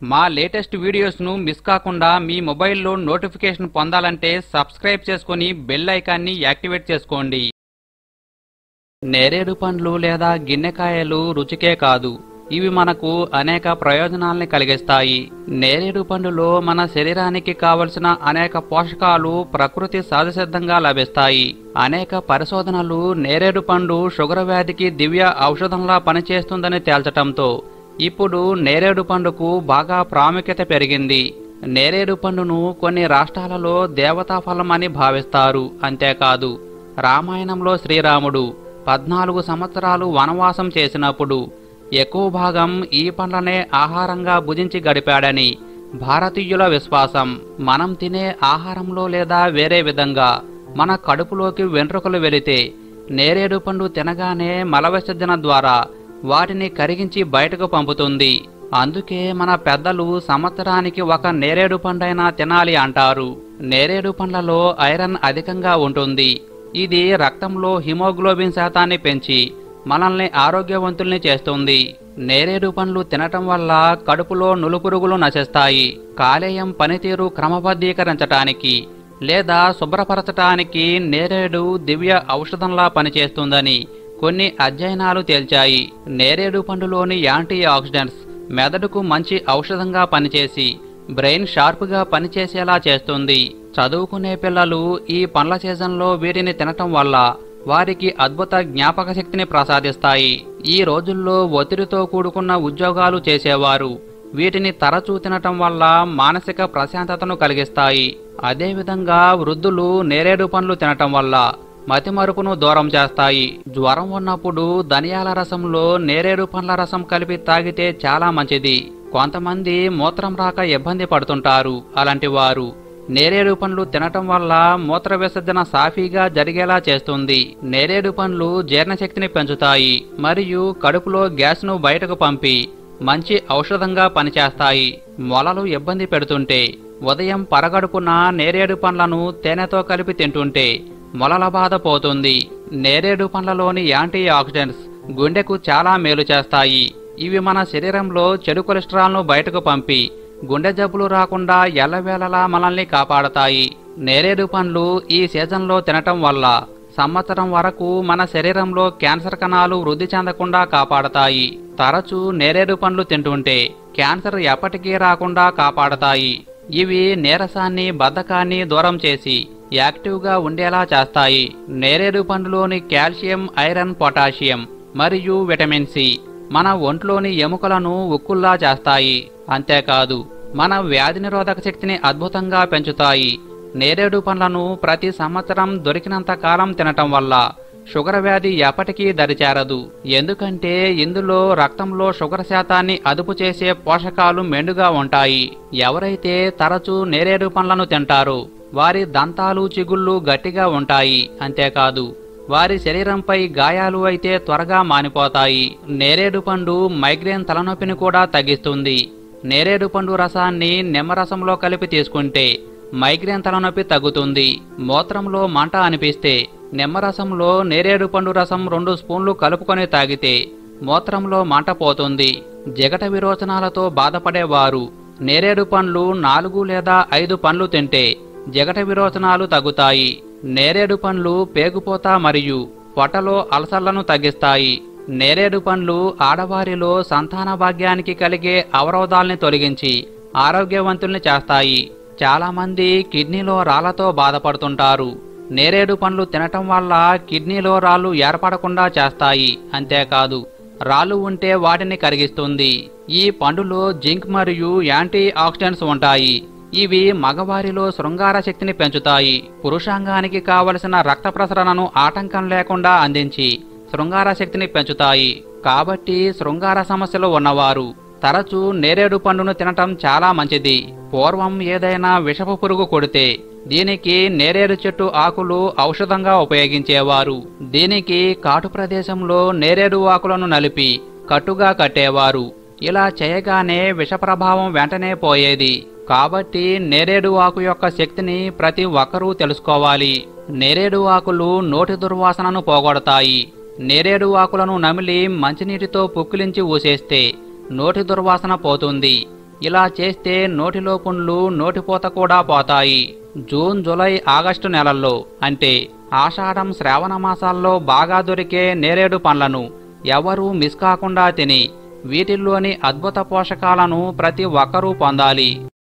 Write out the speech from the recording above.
మా latest వీడియోస్ను miss కాకుండా మీ మొబైల్లో నోటిఫికేషన్ పొందాలంటే సబ్స్క్రైబ్ చేసుకుని బెల్ ఐకాన్ని యాక్టివేట్ చేసుకోండి నేరేడు పండ్లు లేదా గిన్నెకాయలు రుచికే కాదు ఇవి మనకు అనేక ప్రయోజనాల్ని కలిగిస్తాయి నేరేడు పండులో మన శరీరానికి కావలసిన అనేక పోషకాలు ప్రకృతి సహజసిద్ధంగా లభిస్తాయి అనేక పరిశోధనలు నేరేడు పండు షుగర్ వ్యాధికి దివ్య ఔషధంలా పనిచేస్తుందని తేల్చటంతో ఇప్పుడు నేరేడు పండుకు బాగా ప్రాముఖ్యత పెరిగింది నేరేడు పండును కొన్ని రాష్ట్రాలలో దేవతా ఫలం అని భావిస్తారు అంతేకాదు రామాయణంలో శ్రీరాముడు పద్నాలుగు సంవత్సరాలు వనవాసం చేసినప్పుడు ఎక్కువ భాగం ఈ పండ్లనే ఆహారంగా భుజించి గడిపాడని భారతీయుల విశ్వాసం మనం తినే ఆహారంలో లేదా వేరే విధంగా మన కడుపులోకి వెంట్రుకలు వెళితే నేరేడు పండు తినగానే మల విసర్జన ద్వారా వాటిని కరిగించి బయటకు పంపుతుంది అందుకే మన పెద్దలు సంవత్సరానికి ఒక నేరేడు పండైనా తినాలి అంటారు నేరేడు పండ్లలో ఐరన్ అధికంగా ఉంటుంది ఇది రక్తంలో హిమోగ్లోబిన్ శాతాన్ని పెంచి మనల్ని ఆరోగ్యవంతుల్ని చేస్తుంది నేరేడు పండ్లు తినటం వల్ల కడుపులో నులుపురుగులు నశిస్తాయి కాలేయం పనితీరు క్రమబద్ధీకరించటానికి లేదా శుభ్రపరచటానికి నేరేడు దివ్య ఔషధంలా పనిచేస్తుందని కొన్ని అధ్యయనాలు తేల్చాయి నేరేడు పండులోని యాంటీ ఆక్సిడెంట్స్ మెదడుకు మంచి ఔషధంగా పనిచేసి బ్రెయిన్ షార్ప్గా పనిచేసేలా చేస్తుంది చదువుకునే పిల్లలు ఈ పండ్ల సీజన్లో వీటిని తినటం వల్ల వారికి అద్భుత జ్ఞాపక శక్తిని ప్రసాదిస్తాయి ఈ రోజుల్లో ఒత్తిడితో కూడుకున్న ఉద్యోగాలు చేసేవారు వీటిని తరచూ తినటం వల్ల మానసిక ప్రశాంతతను కలిగిస్తాయి అదేవిధంగా వృద్ధులు నేరేడు పండ్లు తినటం వల్ల మతిమరుపును దూరం చేస్తాయి జ్వరం ఉన్నప్పుడు ధనియాల రసంలో నేరేడు పండ్ల రసం కలిపి తాగితే చాలా మంచిది కొంతమంది మూత్రం రాక ఇబ్బంది పడుతుంటారు అలాంటి వారు నేరేడు పండ్లు తినటం వల్ల మూత్ర విసర్జన సాఫీగా జరిగేలా చేస్తుంది నేరేడు పండ్లు జీర్ణశక్తిని పెంచుతాయి మరియు కడుపులో గ్యాస్ను బయటకు పంపి మంచి ఔషధంగా పనిచేస్తాయి మొలలు ఇబ్బంది పెడుతుంటే ఉదయం పరగడుపున నేరేడు పండ్లను తేనెతో కలిపి తింటుంటే మొలల బాధ పోతుంది నేరేడు పండ్లలోని యాంటీ ఆక్సిడెంట్స్ గుండెకు చాలా మేలు చేస్తాయి ఇవి మన శరీరంలో చెడు కొలెస్ట్రాల్ను బయటకు పంపి గుండె జబ్బులు రాకుండా ఎల్లవేళలా మనల్ని కాపాడతాయి నేరేడు పండ్లు ఈ సీజన్లో తినటం వల్ల సంవత్సరం వరకు మన శరీరంలో క్యాన్సర్ కణాలు వృద్ధి చెందకుండా కాపాడతాయి తరచూ నేరేడు పండ్లు తింటుంటే క్యాన్సర్ ఎప్పటికీ రాకుండా కాపాడతాయి ఇవి నీరసాన్ని బద్ధకాన్ని దూరం చేసి యాక్టివ్గా ఉండేలా చేస్తాయి నేరేడు పండులోని కాల్షియం ఐరన్ పొటాషియం మరియు విటమిన్ సి మన ఒంట్లోని ఎముకలను ఉక్కుల్లా చేస్తాయి అంతేకాదు మన వ్యాధి నిరోధక శక్తిని అద్భుతంగా పెంచుతాయి నేరేడు పండ్లను ప్రతి సంవత్సరం దొరికినంత కాలం తినటం వల్ల షుగర్ వ్యాధి ఎప్పటికీ దరిచేరదు ఎందుకంటే ఇందులో రక్తంలో షుగర్ శాతాన్ని అదుపు చేసే పోషకాలు మెండుగా ఉంటాయి ఎవరైతే తరచూ నేరేడు పండ్లను తింటారో వారి దంతాలు చిగుళ్ళు గట్టిగా ఉంటాయి అంతేకాదు వారి శరీరంపై గాయాలు అయితే త్వరగా మానిపోతాయి నేరేడు పండు మైగ్రేన్ తలనొప్పిని కూడా తగ్గిస్తుంది నేరేడు పండు రసాన్ని నిమ్మరసంలో కలిపి తీసుకుంటే మైగ్రేన్ తలనొప్పి తగ్గుతుంది మూత్రంలో మంట అనిపిస్తే నిమ్మరసంలో నేరేడు పండు రసం రెండు స్పూన్లు కలుపుకొని తాగితే మూత్రంలో మంట పోతుంది జిగట విరోచనాలతో బాధపడేవారు నేరేడు పండ్లు నాలుగు లేదా ఐదు పండ్లు తింటే జిగట విరోచనాలు తగ్గుతాయి నేరేడు పండ్లు పేగుపోత మరియు పొట్టలో అలసర్లను తగ్గిస్తాయి నేరేడు పండ్లు ఆడవారిలో సంతాన భాగ్యానికి కలిగే అవరోధాల్ని తొలగించి ఆరోగ్యవంతుల్ని చేస్తాయి చాలామంది కిడ్నీలో రాళ్లతో బాధపడుతుంటారు నేరేడు పండ్లు తినటం వల్ల కిడ్నీలో రాళ్ళు ఏర్పడకుండా చేస్తాయి అంతేకాదు రాళ్ళు ఉంటే వాటిని కరిగిస్తుంది ఈ పండులో జింక్ మరియు యాంటీ ఆక్సిడెంట్స్ ఉంటాయి ఇవి మగవారిలో శృంగార శక్తిని పెంచుతాయి పురుషాంగానికి కావలసిన రక్త ప్రసరణను ఆటంకం లేకుండా అందించి శృంగార శక్తిని పెంచుతాయి కాబట్టి శృంగార సమస్యలు ఉన్నవారు తరచూ నేరేడు పండును తినటం చాలా మంచిది పూర్వం ఏదైనా విషపు పురుగు కొడితే దీనికి నేరేడు చెట్టు ఆకులు ఔషధంగా ఉపయోగించేవారు దీనికి కాటు ప్రదేశంలో నేరేడు ఆకులను నలిపి కట్టుగా కట్టేవారు ఇలా చేయగానే విష ప్రభావం వెంటనే పోయేది కాబట్టి నేరేడు ఆకు యొక్క శక్తిని ప్రతి ఒక్కరూ తెలుసుకోవాలి నేరేడు ఆకులు నోటి దుర్వాసనను పోగొడతాయి నేరేడు ఆకులను నమిలి మంచినీటితో పుక్కిలించి ఊసేస్తే నోటి దుర్వాసన పోతుంది ఇలా చేస్తే నోటిలో పుండ్లు నోటిపోత కూడా పోతాయి జూన్ జూలై ఆగస్టు నెలల్లో అంటే ఆషాఢం శ్రావణ మాసాల్లో బాగా దొరికే నేరేడు పండ్లను ఎవరూ మిస్ కాకుండా తిని వీటిల్లోని అద్భుత పోషకాలను ప్రతి ఒక్కరూ పొందాలి